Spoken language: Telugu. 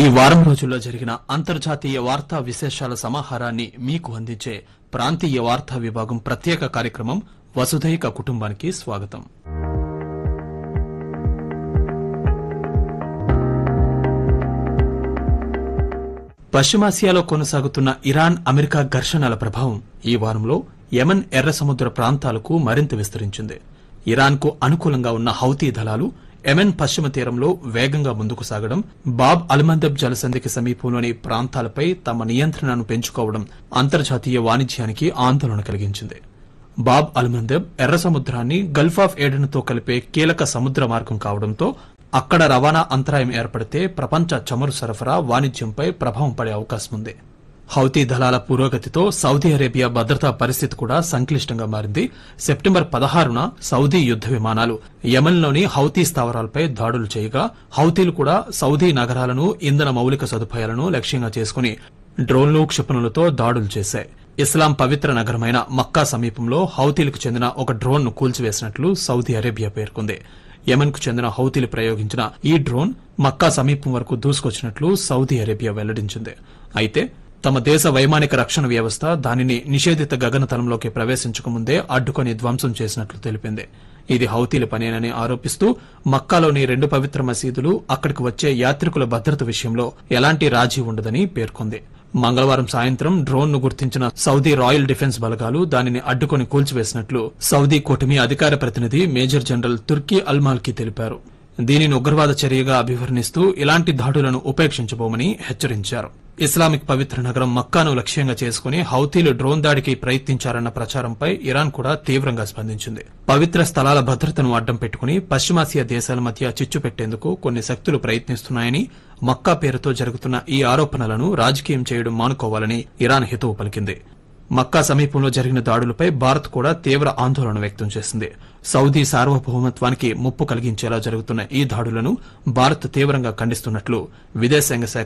ఈ వారం రోజుల్లో జరిగిన అంతర్జాతీయ వార్తా విశేషాల సమాహారాన్ని మీకు అందించే ప్రాంతీయ వార్తా విభాగం ప్రత్యేక కార్యక్రమం వసుధైక కుటుంబానికి స్వాగతం పశ్చిమాసియాలో కొనసాగుతున్న ఇరాన్ అమెరికా ఘర్షణల ప్రభావం ఈ వారంలో యెమెన్ ఎర్ర సముద్ర ప్రాంతాలకు మరింత విస్తరించింది ఇరాన్కు అనుకూలంగా ఉన్న హౌతీ దళాలు యెమెన్ పశ్చిమ తీరంలో వేగంగా ముందుకు సాగడం బాబ్ అల్మందబ్ జలసంధికి సమీపంలోని ప్రాంతాలపై తమ నియంత్రణను పెంచుకోవడం అంతర్జాతీయ వాణిజ్యానికి ఆందోళన కలిగించింది బాబ్ అల్మందబ్ ఎర్ర సముద్రాన్ని గల్ఫ్ ఆఫ్ ఏడెన్తో కలిపే కీలక సముద్ర మార్గం కావడంతో అక్కడ రవాణా అంతరాయం ఏర్పడితే ప్రపంచ చమురు సరఫరా వాణిజ్యంపై ప్రభావం పడే అవకాశం ఉంది హౌతీ దళాల పురోగతితో సౌదీ అరేబియా భద్రతా పరిస్థితి కూడా సంక్లిష్టంగా మారింది సెప్టెంబర్ పదహారున సౌదీ యుద్ద విమానాలు యెమెన్లోని హౌతీ స్థావరాలపై దాడులు చేయగా హౌతీలు కూడా సౌదీ నగరాలను ఇంధన మౌలిక సదుపాయాలను లక్ష్యంగా చేసుకుని డ్రోన్లు క్షిపణులతో దాడులు చేశాయి ఇస్లాం పవిత్ర నగరమైన మక్కా సమీపంలో హౌతీలకు చెందిన ఒక డ్రోన్ ను కూల్చివేసినట్లు సౌదీ అరేబియా పేర్కొంది యెమెన్ కు చెందిన హౌతీలు ప్రయోగించిన ఈ డ్రోన్ మక్కా సమీపం వరకు దూసుకొచ్చినట్లు సౌదీ అరేబియా వెల్లడించింది అయితే తమ దేశ వైమానిక రక్షణ వ్యవస్థ దానిని నిషేధిత గగనతలంలోకి ప్రవేశించకముందే అడ్డుకొని ధ్వంసం చేసినట్లు తెలిపింది ఇది హౌతీల పనేనని ఆరోపిస్తూ మక్కాలోని రెండు పవిత్ర మసీదులు అక్కడికి వచ్చే యాత్రికుల భద్రత విషయంలో ఎలాంటి రాజీ ఉండదని పేర్కొంది మంగళవారం సాయంత్రం డ్రోన్ ను గుర్తించిన సౌదీ రాయల్ డిఫెన్స్ బలగాలు దానిని అడ్డుకొని కూల్చివేసినట్లు సౌదీ కూటమి అధికార ప్రతినిధి మేజర్ జనరల్ తుర్కీ అల్మాల్కి తెలిపారు దీనిని ఉగ్రవాద చర్యగా అభివర్ణిస్తూ ఇలాంటి దాడులను ఉపేక్షించబోమని హెచ్చరించారు ఇస్లామిక్ పవిత్ర నగరం మక్కాను లక్ష్యంగా చేసుకుని హౌతీలు డ్రోన్ దాడికి ప్రయత్నించారన్న ప్రచారంపై ఇరాన్ కూడా తీవ్రంగా స్పందించింది పవిత్ర స్థలాల భద్రతను అడ్డం పెట్టుకుని పశ్చిమాసియా దేశాల మధ్య చిచ్చు పెట్టేందుకు కొన్ని శక్తులు ప్రయత్నిస్తున్నాయని మక్కా పేరుతో జరుగుతున్న ఈ ఆరోపణలను రాజకీయం చేయడం మానుకోవాలని ఇరాన్ హితవు పలికింది మక్కా సమీపంలో జరిగిన దాడులపై భారత్ కూడా తీవ్ర ఆందోళన వ్యక్తం చేసింది సౌదీ సార్వభౌమత్వానికి ముప్పు కలిగించేలా జరుగుతున్న ఈ దాడులను భారత్ తీవ్రంగా ఖండిస్తున్నట్లు విదేశాంగ శాఖ